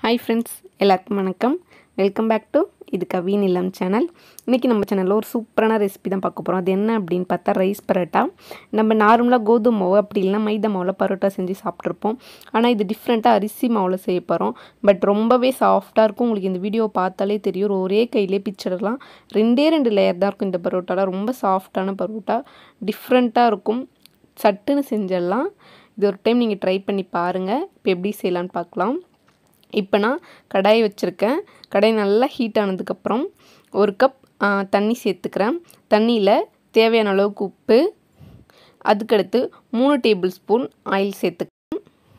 hi friends எல்லாருக்கும் வணக்கம் welcome back to இது கவின் இல்லம் சேனல் இன்றைக்கி நம்ம சேனலில் ஒரு சூப்பரான ரெசிபி தான் பார்க்க போகிறோம் அது என்ன அப்படின்னு பார்த்தா ரைஸ் பரோட்டா நம்ம நார்மலாக கோதுமை மாவு அப்படி இல்லைனா மைதா மாவில் பரோட்டா செஞ்சு சாப்பிட்ருப்போம் ஆனால் இது டிஃப்ரெண்ட்டாக அரிசி மாவில் செய்ய போகிறோம் பட் ரொம்பவே சாஃப்டாக இருக்கும் உங்களுக்கு இந்த வீடியோ பார்த்தாலே தெரியும் ஒரே கையிலே பிச்சிடலாம் ரெண்டே ரெண்டு லேயர் தான் இருக்கும் இந்த பரோட்டாவில் ரொம்ப சாஃப்டான பரோட்டா டிஃப்ரெண்ட்டாக இருக்கும் சட்டுன்னு செஞ்சிடலாம் இது ஒரு டைம் நீங்கள் ட்ரை பண்ணி பாருங்கள் இப்போ எப்படி செய்யலான்னு பார்க்கலாம் இப்போ நான் கடாய் வச்சுருக்கேன் கடாய் நல்லா ஹீட் ஆனதுக்கப்புறம் ஒரு கப் தண்ணி சேர்த்துக்கிறேன் தண்ணியில் தேவையான அளவுக்கு உப்பு அதுக்கடுத்து மூணு டேபிள் ஸ்பூன் ஆயில் சேர்த்துக்கிறேன்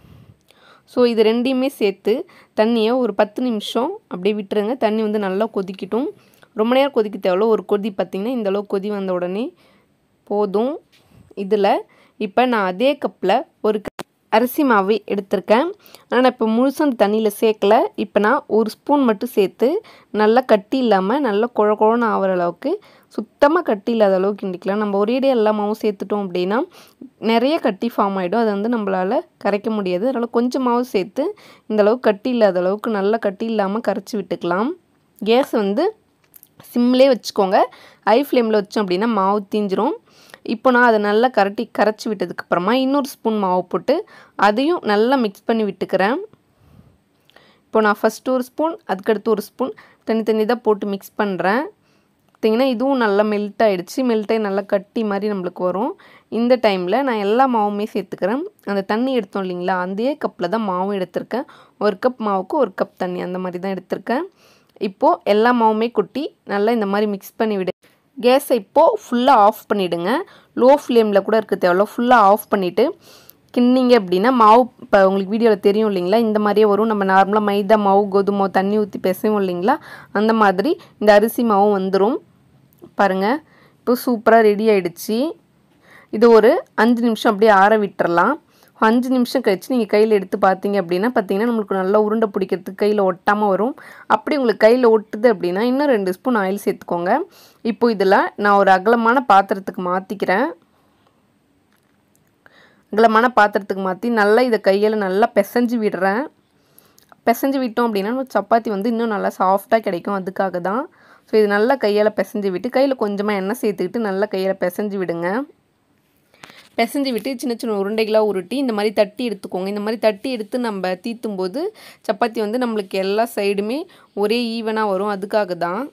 ஸோ இது ரெண்டையுமே சேர்த்து தண்ணியை ஒரு பத்து நிமிஷம் அப்படியே விட்டுருங்க தண்ணி வந்து நல்லா கொதிக்கட்டும் ரொம்ப நேரம் கொதிக்க தேவையில்ல ஒரு கொதி பார்த்திங்கன்னா இந்தளவு கொதி வந்த உடனே போதும் இதில் இப்போ நான் அதே கப்பில் ஒரு அரிசி மாவு எடுத்திருக்கேன் ஆனால் இப்போ முழுசும் அந்த தண்ணியில் சேர்க்கல இப்போ நான் ஒரு ஸ்பூன் மட்டும் சேர்த்து நல்லா கட்டி இல்லாமல் நல்லா குழ குழன்னு ஆகிற அளவுக்கு சுத்தமாக கட்டி இல்லாத அளவுக்கு கிண்டிக்கலாம் நம்ம ஒரேடியே எல்லா மாவும் சேர்த்துட்டோம் அப்படின்னா நிறைய கட்டி ஃபார்ம் ஆகிடும் அதை வந்து நம்மளால் கரைக்க முடியாது அதனால் கொஞ்சம் மாவு சேர்த்து இந்த அளவுக்கு கட்டி இல்லாத அளவுக்கு நல்லா கட்டி இல்லாமல் கரைச்சி விட்டுக்கலாம் கேஸ் வந்து சிம்லே வச்சுக்கோங்க ஹை ஃப்ளேமில் வச்சோம் அப்படின்னா மாவு தீஞ்சிரும் இப்போ நான் அதை நல்லா கரட்டி கரைச்சி விட்டதுக்கப்புறமா இன்னொரு ஸ்பூன் மாவு போட்டு அதையும் நல்லா மிக்ஸ் பண்ணி விட்டுக்கிறேன் இப்போ நான் ஃபஸ்ட்டு ஒரு ஸ்பூன் அதுக்கடுத்து ஒரு ஸ்பூன் தனித்தனி தான் போட்டு மிக்ஸ் பண்ணுறேன் பார்த்திங்கன்னா இதுவும் நல்லா மெல்ட் ஆகிடுச்சு மெல்ட் ஆகி நல்லா கட்டி மாதிரி நம்மளுக்கு வரும் இந்த டைமில் நான் எல்லா மாவுமே சேர்த்துக்கிறேன் அந்த தண்ணி எடுத்தோம் இல்லைங்களா அதே கப்பில் தான் மாவும் எடுத்திருக்கேன் ஒரு கப் மாவுக்கு ஒரு கப் தண்ணி அந்த மாதிரி தான் எடுத்திருக்கேன் இப்போது எல்லா மாவுமே கொட்டி நல்லா இந்த மாதிரி மிக்ஸ் பண்ணி விடு கேஸை இப்போது ஃபுல்லாக ஆஃப் பண்ணிவிடுங்க லோ ஃப்ளேமில் கூட இருக்க தேவையில்ல ஃபுல்லாக ஆஃப் பண்ணிவிட்டு கிண்டிங்க அப்படின்னா மாவு இப்போ உங்களுக்கு வீடியோவில் தெரியும் இல்லைங்களா இந்த மாதிரியே வரும் நம்ம நார்மலாக மைதா மாவு கோதுமை மாவு தண்ணி ஊற்றி பேசவும் இல்லைங்களா அந்த மாதிரி இந்த அரிசி மாவும் வந்துடும் பாருங்கள் இப்போ சூப்பராக ரெடி ஆகிடுச்சு இது ஒரு அஞ்சு நிமிஷம் அப்படியே ஆற விட்டுறலாம் அஞ்சு நிமிஷம் கழிச்சு நீங்கள் கையில் எடுத்து பார்த்தீங்க அப்படின்னா பார்த்தீங்கன்னா நம்மளுக்கு நல்லா உருண்டை பிடிக்கிறதுக்கு கையில் ஒட்டாமல் வரும் அப்படி உங்களுக்கு கையில் ஒட்டுது அப்படின்னா இன்னும் ரெண்டு ஸ்பூன் ஆயில் சேர்த்துக்கோங்க இப்போ இதில் நான் ஒரு அகலமான பாத்திரத்துக்கு மாற்றிக்கிறேன் அகலமான பாத்திரத்துக்கு மாற்றி நல்லா இதை கையில் நல்லா பிசைஞ்சு விடுறேன் பிசைஞ்சு விட்டோம் அப்படின்னா சப்பாத்தி வந்து இன்னும் நல்லா சாஃப்டாக கிடைக்கும் அதுக்காக தான் ஸோ இது நல்லா கையால் பிசைஞ்சு விட்டு கையில் கொஞ்சமாக எண்ணெய் சேர்த்துக்கிட்டு நல்லா கையில் பிசைஞ்சு விடுங்க பிசைஞ்சு விட்டு சின்ன சின்ன உருண்டைகளாக உருட்டி இந்த மாதிரி தட்டி எடுத்துக்கோங்க இந்த மாதிரி தட்டி எடுத்து நம்ம தீத்தும் போது சப்பாத்தி வந்து நம்மளுக்கு எல்லா சைடுமே ஒரே ஈவனாக வரும் அதுக்காக தான்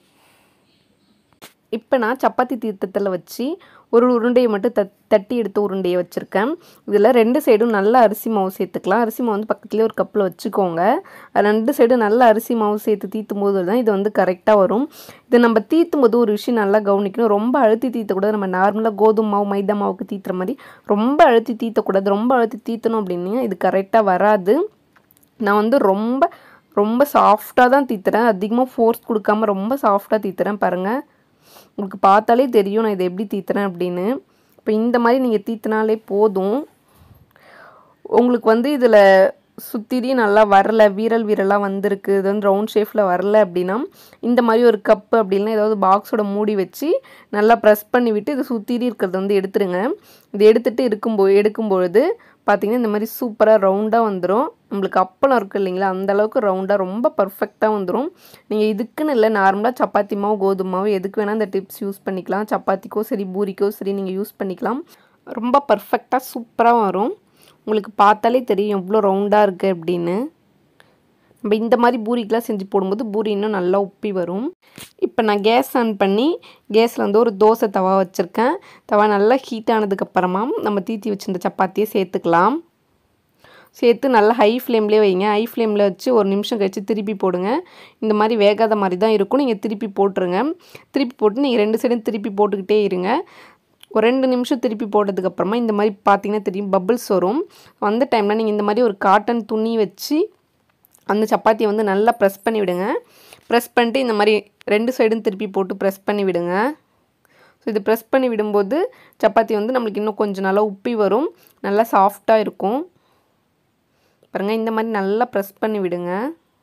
இப்போ நான் சப்பாத்தி தீர்த்தத்தில் வச்சு ஒரு உருண்டையை மட்டும் தட் தட்டி எடுத்த உருண்டையை வச்சுருக்கேன் இதில் ரெண்டு சைடும் நல்லா அரிசி மாவு சேர்த்துக்கலாம் அரிசி மாவு வந்து பக்கத்துலேயே ஒரு கப்பில் வச்சுக்கோங்க ரெண்டு சைடும் நல்லா அரிசி மாவு சேர்த்து தீத்தும் போது தான் இது வந்து கரெக்டாக வரும் இது நம்ம தீத்தும் போது ஒரு விஷயம் நல்லா கவனிக்கணும் ரொம்ப அழுத்தி தீத்தக்கூடாது நம்ம நார்மலாக கோதுமை மாவு மைதா மாவுக்கு தீத்துற மாதிரி ரொம்ப அழுத்தி தீத்தக்கூடாது ரொம்ப அழுத்தி தீத்தணும் அப்படின்னா இது கரெக்டாக வராது நான் வந்து ரொம்ப ரொம்ப சாஃப்டாக தான் தீத்துறேன் அதிகமாக ஃபோர்ஸ் கொடுக்காம ரொம்ப சாஃப்டாக தீத்துறேன் பாருங்கள் உங்களுக்கு பார்த்தாலே தெரியும் நான் இதை எப்படி தீத்துறேன் அப்படின்னு இப்போ இந்த மாதிரி நீங்கள் தீத்தினாலே போதும் உங்களுக்கு வந்து இதில் சுற்றிரி நல்லா வரல வீரல் வீரலாக வந்திருக்கு இது வந்து ரவுண்ட் ஷேப்பில் வரல அப்படின்னா இந்த மாதிரி ஒரு கப்பு அப்படின்னா ஏதாவது பாக்ஸோட மூடி வச்சு நல்லா ப்ரெஸ் பண்ணி விட்டு இது சுற்றிரி இருக்கிறத வந்து எடுத்துருங்க இது எடுத்துகிட்டு இருக்கும்போ எடுக்கும்பொழுது பார்த்திங்கன்னா இந்த மாதிரி சூப்பராக ரவுண்டாக வந்துடும் நம்மளுக்கு அப்பளம் இருக்குது இல்லைங்களா அந்தளவுக்கு ரவுண்டாக ரொம்ப பர்ஃபெக்டாக வந்துடும் நீங்கள் இதுக்குன்னு இல்லை நார்மலாக சப்பாத்தி மாவு கோதுமை மாவு எதுக்கு வேணால் இந்த டிப்ஸ் யூஸ் பண்ணிக்கலாம் சப்பாத்திக்கோ சரி பூரிக்கோ சரி நீங்கள் யூஸ் பண்ணிக்கலாம் ரொம்ப பர்ஃபெக்டாக சூப்பராக வரும் உங்களுக்கு பார்த்தாலே தெரியும் எவ்வளோ ரவுண்டாக இருக்குது அப்படின்னு நம்ம இந்த மாதிரி பூரிக்கெலாம் செஞ்சு போடும்போது பூரி இன்னும் நல்லா உப்பி வரும் இப்போ நான் கேஸ் ஆன் பண்ணி கேஸில் வந்து ஒரு தோசை தவா வச்சுருக்கேன் தவா நல்லா ஹீட் ஆனதுக்கப்புறமா நம்ம தீத்தி வச்சுருந்த சப்பாத்தியை சேர்த்துக்கலாம் சேர்த்து நல்லா ஹை ஃப்ளேம்லேயே வைங்க ஹை ஃப்ளேமில் வச்சு ஒரு நிமிஷம் கழித்து திருப்பி போடுங்க இந்த மாதிரி வேகாத மாதிரி தான் இருக்கும் நீங்கள் திருப்பி போட்டுருங்க திருப்பி போட்டு நீங்கள் ரெண்டு சைடும் திருப்பி போட்டுக்கிட்டே இருங்க ஒரு ரெண்டு நிமிஷம் திருப்பி போட்டதுக்கப்புறமா இந்த மாதிரி பார்த்தீங்கன்னா தெரியும் பபிள்ஸ் வரும் அந்த டைமில் நீங்கள் இந்த மாதிரி ஒரு காட்டன் துணி வச்சு அந்த சப்பாத்தியை வந்து நல்லா ப்ரெஸ் பண்ணி விடுங்க ப்ரெஸ் பண்ணிட்டு இந்த மாதிரி ரெண்டு சைடும் திருப்பி போட்டு ப்ரெஸ் பண்ணி விடுங்க ஸோ இது ப்ரெஸ் பண்ணி விடும்போது சப்பாத்தி வந்து நம்மளுக்கு இன்னும் கொஞ்சம் நல்லா உப்பி வரும் நல்லா சாஃப்டாக இருக்கும் பாருங்கள் இந்த மாதிரி நல்லா ப்ரெஸ் பண்ணி விடுங்க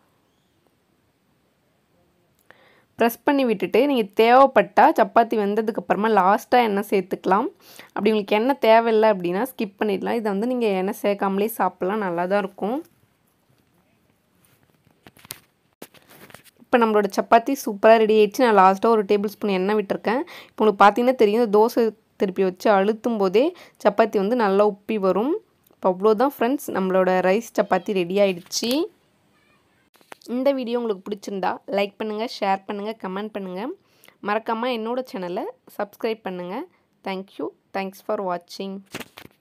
ப்ரெஸ் பண்ணி விட்டுட்டு நீங்கள் தேவைப்பட்டால் சப்பாத்தி வெந்ததுக்கப்புறமா லாஸ்ட்டாக எண்ணெய் சேர்த்துக்கலாம் அப்படி உங்களுக்கு எண்ணெய் தேவையில்லை அப்படின்னா ஸ்கிப் பண்ணிடலாம் இதை வந்து நீங்கள் எண்ணெய் சேர்க்காமலே சாப்பிட்லாம் நல்லா தான் இருக்கும் நம்மளோட சப்பாத்தி சூப்பராக ரெடி ஆயிடுச்சு நான் லாஸ்ட்டாக ஒரு டேபிள் ஸ்பூன் எண்ணெய் விட்டுருக்கேன் இப்போ உங்களுக்கு பார்த்தீங்கன்னா தெரியும் இந்த தோசை திருப்பி வச்சு அழுத்தும் போதே சப்பாத்தி வந்து நல்லா உப்பி வரும் இப்போ அவ்வளோதான் ஃப்ரெண்ட்ஸ் நம்மளோட ரைஸ் சப்பாத்தி ரெடி ஆயிடுச்சு இந்த வீடியோ உங்களுக்கு பிடிச்சிருந்தா லைக் பண்ணுங்கள் ஷேர் பண்ணுங்கள் கமெண்ட் பண்ணுங்கள் மறக்காமல் என்னோட சேனலை சப்ஸ்கிரைப் பண்ணுங்கள் தேங்க்யூ தேங்க்ஸ் ஃபார் வாட்சிங்